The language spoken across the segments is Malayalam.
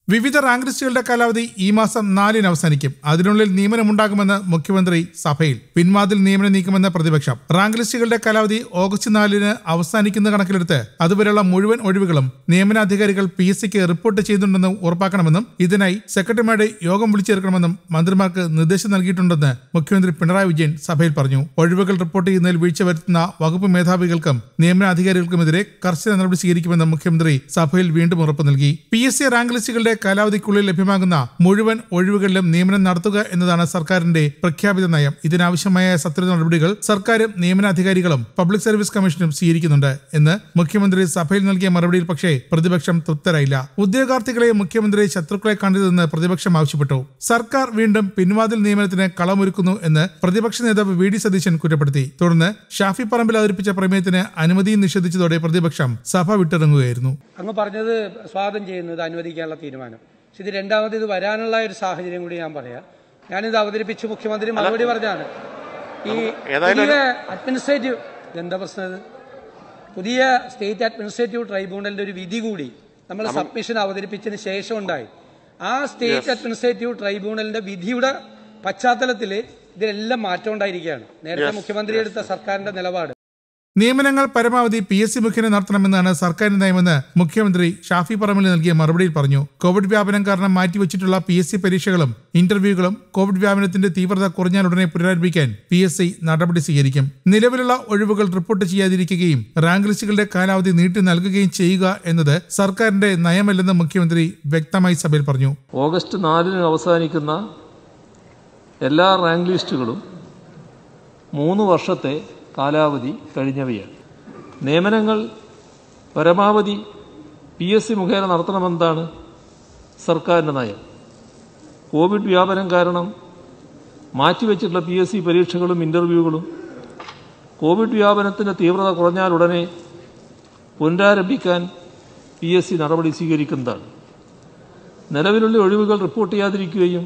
വിവിധ റാങ്ക് ലിസ്റ്റുകളുടെ കാലാവധി ഈ മാസം നാലിന് അവസാനിക്കും അതിനുള്ളിൽ നിയമനമുണ്ടാകുമെന്ന് മുഖ്യമന്ത്രി സഭയിൽ പിൻവാതിൽ നിയമനം നീക്കുമെന്ന് പ്രതിപക്ഷം റാങ്ക് ലിസ്റ്റുകളുടെ കാലാവധി ഓഗസ്റ്റ് നാലിന് അവസാനിക്കുന്ന കണക്കിലെടുത്ത് അതുവരെയുള്ള മുഴുവൻ ഒഴിവുകളും നിയമനാധികാരികൾ പി എസ് സിക്ക് റിപ്പോർട്ട് ചെയ്യുന്നുണ്ടെന്ന് ഉറപ്പാക്കണമെന്നും ഇതിനായി സെക്രട്ടറിമാരുടെ യോഗം വിളിച്ചു ചേർക്കണമെന്നും മന്ത്രിമാർക്ക് നിർദ്ദേശം നൽകിയിട്ടുണ്ടെന്ന് മുഖ്യമന്ത്രി പിണറായി വിജയൻ സഭയിൽ പറഞ്ഞു ഒഴിവുകൾ റിപ്പോർട്ട് ചെയ്യുന്നതിൽ വീഴ്ച വരുത്തുന്ന വകുപ്പ് മേധാവികൾക്കും നിയമനാധികാരികൾക്കുമെതിരെ കർശന നടപടി സ്വീകരിക്കുമെന്ന് മുഖ്യമന്ത്രി സഭയിൽ വീണ്ടും ഉറപ്പ് നൽകി പി എസ് സി റാങ്ക് ലിസ്റ്റുകളുടെ കാലാവധിക്കുള്ളിൽ ലഭ്യമാകുന്ന മുഴുവൻ ഒഴിവുകളിലും നിയമനം നടത്തുക എന്നതാണ് സർക്കാരിന്റെ പ്രഖ്യാപിത നയം ഇതിനാവശ്യമായ സത്വര നടപടികൾ സർക്കാരും നിയമനാധികാരികളും പബ്ലിക് സർവീസ് കമ്മീഷനും സ്വീകരിക്കുന്നുണ്ട് എന്ന് മുഖ്യമന്ത്രി സഭയിൽ നൽകിയ മറുപടിയിൽ പക്ഷേ പ്രതിപക്ഷം തൃപ്തരായില്ല ഉദ്യോഗാർത്ഥികളെ മുഖ്യമന്ത്രി ശത്രുക്കളെ കണ്ടതെന്ന് പ്രതിപക്ഷം ആവശ്യപ്പെട്ടു സർക്കാർ വീണ്ടും പിൻവാതിൽ നിയമനത്തിന് കളമൊരുക്കുന്നു എന്ന് പ്രതിപക്ഷ നേതാവ് വി ഡി സതീശൻ കുറ്റപ്പെടുത്തി തുടർന്ന് ഷാഫി പറമ്പിൽ അവതരിപ്പിച്ച പ്രമേയത്തിന് അനുമതിയും നിഷേധിച്ചതോടെ പ്രതിപക്ഷം സഭ വിട്ടിറങ്ങുകയായിരുന്നു അങ്ങ് പറഞ്ഞത് സ്വാഗതം ചെയ്യുന്നു ഇത് അനുവദിക്കാനുള്ള തീരുമാനം പക്ഷെ ഇത് രണ്ടാമത് ഇത് വരാനുള്ള ഒരു സാഹചര്യം കൂടി ഞാൻ പറയാം ഞാനിത് അവതരിപ്പിച്ച് മുഖ്യമന്ത്രി മറുപടി പറഞ്ഞാണ് ഈ പുതിയ അഡ്മിനിസ്ട്രേറ്റീവ് എന്താ പ്രശ്നം ഇത് പുതിയ സ്റ്റേറ്റ് അഡ്മിനിസ്ട്രേറ്റീവ് ട്രൈബ്യൂണലിന്റെ ഒരു വിധി കൂടി നമ്മൾ സബ്മിഷൻ അവതരിപ്പിച്ചതിന് ശേഷം ഉണ്ടായി ആ സ്റ്റേറ്റ് അഡ്മിനിസ്ട്രേറ്റീവ് ട്രൈബ്യൂണലിന്റെ വിധിയുടെ പശ്ചാത്തലത്തിൽ ഇതിലെല്ലാം മാറ്റം ഉണ്ടായിരിക്കുകയാണ് നേരത്തെ മുഖ്യമന്ത്രി എടുത്ത സർക്കാരിന്റെ നിലപാട് നിയമനങ്ങൾ പരമാവധി പി എസ് സി മുഖേന നടത്തണമെന്നാണ് സർക്കാരിന്റെ നയമെന്ന് മുഖ്യമന്ത്രി ഷാഫി പറമ്പിൽ നൽകിയ മറുപടിയിൽ പറഞ്ഞു കോവിഡ് വ്യാപനം കാരണം മാറ്റിവെച്ചിട്ടുള്ള പി എസ് സി പരീക്ഷകളും ഇന്റർവ്യൂകളും കോവിഡ് വ്യാപനത്തിന്റെ തീവ്രത കുറഞ്ഞാലുടനെ പുനരാരംഭിക്കാൻ പി എസ് സി നടപടി സ്വീകരിക്കും നിലവിലുള്ള ഒഴിവുകൾ റിപ്പോർട്ട് ചെയ്യാതിരിക്കുകയും റാങ്ക് ലിസ്റ്റുകളുടെ കാലാവധി നീട്ടി നൽകുകയും ചെയ്യുക എന്നത് സർക്കാരിന്റെ നയമല്ലെന്ന് മുഖ്യമന്ത്രി വ്യക്തമായി സഭയിൽ പറഞ്ഞു ഓഗസ്റ്റ് നാലിന് അവസാനിക്കുന്ന എല്ലാ റാങ്ക് ലിസ്റ്റുകളും മൂന്ന് വർഷത്തെ കാലാവധി കഴിഞ്ഞവയാണ് നിയമനങ്ങൾ പരമാവധി പി എസ് സി മുഖേന നടത്തണമെന്നതാണ് സർക്കാരിൻ്റെ നയം കോവിഡ് വ്യാപനം കാരണം മാറ്റിവെച്ചിട്ടുള്ള പി എസ് സി പരീക്ഷകളും ഇൻ്റർവ്യൂകളും കോവിഡ് വ്യാപനത്തിൻ്റെ തീവ്രത കുറഞ്ഞാലുടനെ പുനരാരംഭിക്കാൻ പി എസ് സി നടപടി സ്വീകരിക്കുന്നതാണ് നിലവിലുള്ള ഒഴിവുകൾ റിപ്പോർട്ട് ചെയ്യാതിരിക്കുകയും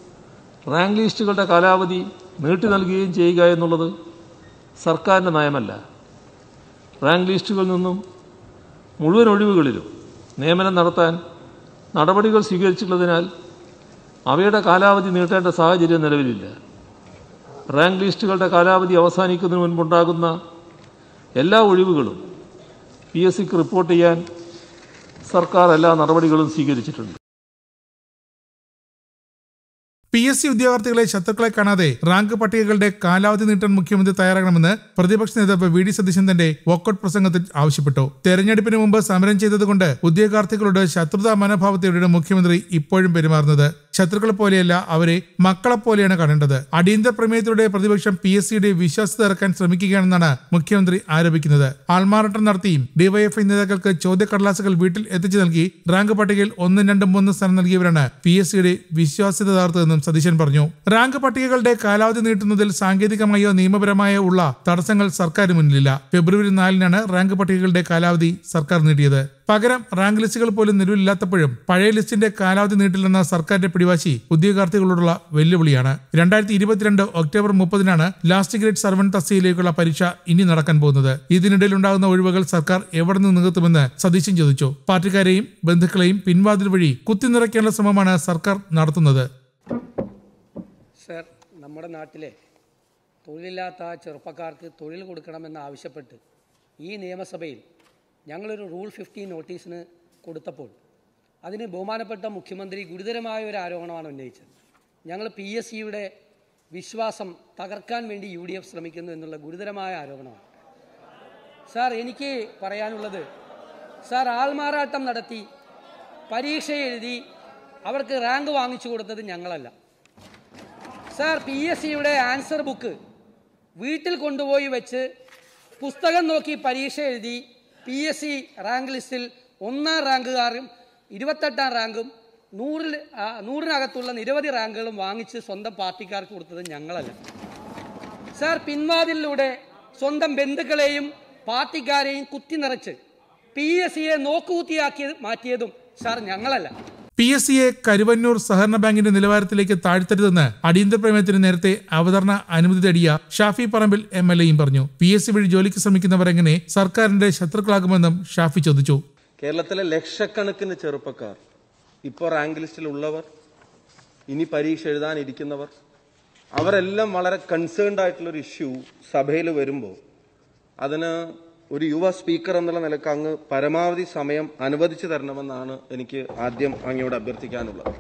റാങ്ക് ലിസ്റ്റുകളുടെ കാലാവധി നീട്ടി നൽകുകയും ചെയ്യുക എന്നുള്ളത് സർക്കാരിൻ്റെ നയമല്ല റാങ്ക് ലിസ്റ്റുകളിൽ നിന്നും മുഴുവൻ ഒഴിവുകളിലും നിയമനം നടത്താൻ നടപടികൾ സ്വീകരിച്ചിട്ടുള്ളതിനാൽ അവയുടെ കാലാവധി നീട്ടേണ്ട സാഹചര്യം നിലവിലില്ല റാങ്ക് ലിസ്റ്റുകളുടെ കാലാവധി അവസാനിക്കുന്നതിന് മുൻപുണ്ടാകുന്ന എല്ലാ ഒഴിവുകളും പി എസ് സിക്ക് റിപ്പോർട്ട് ചെയ്യാൻ സർക്കാർ എല്ലാ നടപടികളും സ്വീകരിച്ചിട്ടുണ്ട് പി എസ് സി ഉദ്യോഗാർത്ഥികളെ ശത്രുക്കളെ കാണാതെ റാങ്ക് പട്ടികകളുടെ കാലാവധി നീട്ടാൻ മുഖ്യമന്ത്രി തയ്യാറാകണമെന്ന് പ്രതിപക്ഷ നേതാവ് വി ഡി സതീശൻ തന്റെ വോക്കൌട്ട് പ്രസംഗത്തിൽ ആവശ്യപ്പെട്ടു തെരഞ്ഞെടുപ്പിന് മുമ്പ് സമരം ചെയ്തതുകൊണ്ട് ഉദ്യോഗാർത്ഥികളോട് ശത്രുതാ മനോഭാവത്തോടെയാണ് മുഖ്യമന്ത്രി ഇപ്പോഴും പെരുമാറുന്നത് ശത്രുക്കളെ പോലെയല്ല അവരെ മക്കളെ പോലെയാണ് കാണേണ്ടത് അടിയന്തര പ്രമേയത്തിലൂടെ പ്രതിപക്ഷം പി എസ് സിയുടെ വിശ്വാസ്യത ഇറക്കാൻ ശ്രമിക്കുകയാണെന്നാണ് മുഖ്യമന്ത്രി ആരോപിക്കുന്നത് ആൾമാറാട്ടം നടത്തിയും ഡിവൈഎഫ്ഐ നേതാക്കൾക്ക് ചോദ്യക്കടലാസുകൾ വീട്ടിൽ എത്തിച്ചു നൽകി റാങ്ക് പട്ടികയിൽ ഒന്നും രണ്ടും മൂന്നും സ്ഥാനം നൽകിയവരാണ് പി എസ് സിയുടെ വിശ്വാസ്യത തകർത്തതെന്നും സതീശൻ പറഞ്ഞു റാങ്ക് പട്ടികകളുടെ കാലാവധി നീട്ടുന്നതിൽ സാങ്കേതികമായോ നിയമപരമായോ ഉള്ള തടസ്സങ്ങൾ സർക്കാർ മുന്നിലില്ല ഫെബ്രുവരി നാലിനാണ് റാങ്ക് പട്ടികകളുടെ കാലാവധി സർക്കാർ നീട്ടിയത് പകരം റാങ്ക് ലിസ്റ്റുകൾ പോലും നിലവിലില്ലാത്തപ്പോഴും പഴയ ലിസ്റ്റിന്റെ കാലാവധി നീട്ടില്ലെന്ന സർക്കാരിന്റെ പിടിവാശി ഉദ്യോഗാർത്ഥികളോടുള്ള വെല്ലുവിളിയാണ് രണ്ടായിരത്തി ഇരുപത്തിരണ്ട് ഒക്ടോബർ മുപ്പതിനാണ് ലാസ്റ്റ് ഗ്രേഡ് സർവന്റ് തസ്തികയിലേക്കുള്ള പരീക്ഷ ഇനി നടക്കാൻ പോകുന്നത് ഇതിനിടയിൽ ഉണ്ടാകുന്ന ഒഴിവുകൾ സർക്കാർ എവിടെ നിന്ന് നികത്തുമെന്ന് സതീശൻ ചോദിച്ചു പാർട്ടിക്കാരെയും ബന്ധുക്കളെയും പിൻവാതിൽ വഴി കുത്തിനിറയ്ക്കാനുള്ള ശ്രമമാണ് സർക്കാർ നടത്തുന്നത് സർ നമ്മുടെ നാട്ടിലെ തൊഴിലില്ലാത്ത ചെറുപ്പക്കാർക്ക് തൊഴിൽ കൊടുക്കണമെന്ന് ആവശ്യപ്പെട്ട് ഈ നിയമസഭയിൽ ഞങ്ങളൊരു റൂൾ ഫിഫ്റ്റി നോട്ടീസിന് കൊടുത്തപ്പോൾ അതിന് ബഹുമാനപ്പെട്ട മുഖ്യമന്ത്രി ഗുരുതരമായ ഒരു ആരോപണമാണ് ഉന്നയിച്ചത് ഞങ്ങൾ പി എസ് സിയുടെ വിശ്വാസം തകർക്കാൻ വേണ്ടി യു ഡി എഫ് ശ്രമിക്കുന്നു എന്നുള്ള ഗുരുതരമായ ആരോപണമാണ് സാർ എനിക്ക് പറയാനുള്ളത് സാർ ആൾമാറാട്ടം നടത്തി പരീക്ഷ എഴുതി അവർക്ക് റാങ്ക് വാങ്ങിച്ചു കൊടുത്തത് ഞങ്ങളല്ല സാർ പി എസ് സിയുടെ ആൻസർ ബുക്ക് വീട്ടിൽ കൊണ്ടുപോയി വെച്ച് പുസ്തകം നോക്കി പരീക്ഷ എഴുതി പി എസ് സി റാങ്ക് ലിസ്റ്റിൽ ഒന്നാം റാങ്കുകാരും ഇരുപത്തെട്ടാം റാങ്കും നൂറിൽ ആ, നൂറിനകത്തുള്ള നിരവധി റാങ്കുകളും വാങ്ങിച്ച് സ്വന്തം പാർട്ടിക്കാർക്ക് കൊടുത്തത് ഞങ്ങളല്ല സാർ പിൻവാതിലൂടെ സ്വന്തം ബന്ധുക്കളെയും പാർട്ടിക്കാരെയും കുത്തി നിറച്ച് പി എസ് സിയെ നോക്കുകുത്തിയാക്കിയത് മാറ്റിയതും സാർ ഞങ്ങളല്ല പി എസ് സിയെ കരുവന്നൂർ സഹകരണ ബാങ്കിന്റെ നിലവാരത്തിലേക്ക് താഴ്ത്തരുതെന്ന് അടിയന്തര പ്രമേയത്തിന് നേരത്തെ അവതരണ അനുമതി തേടിയ ഷാഫി പറമ്പിൽ എം എൽ എയും പറഞ്ഞു പി എസ് സി വഴി ജോലിക്ക് ശ്രമിക്കുന്നവർ എങ്ങനെ സർക്കാരിന്റെ ശത്രുക്കളാകുമെന്നും ഷാഫി ചോദിച്ചു കേരളത്തിലെ ലക്ഷക്കണക്കിന് ചെറുപ്പക്കാർ ഇപ്പോൾ റാങ്ക് ലിസ്റ്റിലുള്ളവർ ഇനി പരീക്ഷ എഴുതാനിരിക്കുന്നവർ അവരെല്ലാം വളരെ കൺസേൺഡ് ആയിട്ടുള്ളൊരു ഇഷ്യൂ സഭയിൽ വരുമ്പോൾ അതിന് ഒരു യുവ സ്പീക്കർ എന്നുള്ള നിലക്ക് അങ്ങ് പരമാവധി സമയം അനുവദിച്ചു തരണമെന്നാണ് എനിക്ക് ആദ്യം അങ്ങയോട് അഭ്യർത്ഥിക്കാനുള്ളത്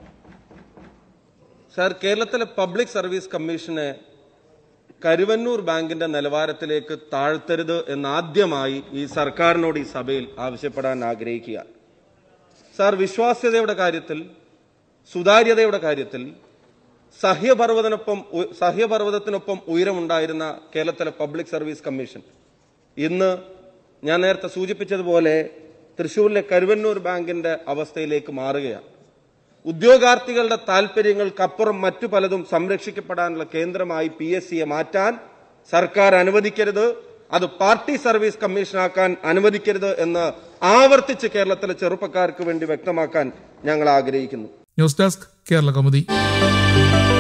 സാർ കേരളത്തിലെ പബ്ലിക് സർവീസ് കമ്മീഷനെ കരുവന്നൂർ ബാങ്കിന്റെ നിലവാരത്തിലേക്ക് താഴ്ത്തരുത് എന്നാദ്യമായി ഈ സർക്കാരിനോട് ഈ സഭയിൽ ആവശ്യപ്പെടാൻ ആഗ്രഹിക്കുക സാർ വിശ്വാസ്യതയുടെ കാര്യത്തിൽ സുതാര്യതയുടെ കാര്യത്തിൽ സഹ്യപർവ്വതനൊപ്പം ഉ- സഹ്യപർവ്വതത്തിനൊപ്പം ഉയരമുണ്ടായിരുന്ന കേരളത്തിലെ പബ്ലിക് സർവീസ് കമ്മീഷൻ ഇന്ന് ഞാൻ നേരത്തെ സൂചിപ്പിച്ചതുപോലെ തൃശൂരിലെ കരുവന്നൂർ ബാങ്കിന്റെ അവസ്ഥയിലേക്ക് മാറുകയാണ് ഉദ്യോഗാർത്ഥികളുടെ താൽപര്യങ്ങൾക്കപ്പുറം മറ്റു പലതും സംരക്ഷിക്കപ്പെടാനുള്ള കേന്ദ്രമായി പി എസ് സിയെ മാറ്റാൻ സർക്കാർ അനുവദിക്കരുത് അത് പാർട്ടി സർവീസ് കമ്മീഷനാക്കാൻ അനുവദിക്കരുത് എന്ന് ആവർത്തിച്ച് കേരളത്തിലെ ചെറുപ്പക്കാർക്ക് വേണ്ടി വ്യക്തമാക്കാൻ ഞങ്ങൾ ആഗ്രഹിക്കുന്നു ന്യൂസ് ഡെസ്ക് കേരള കൗമുദി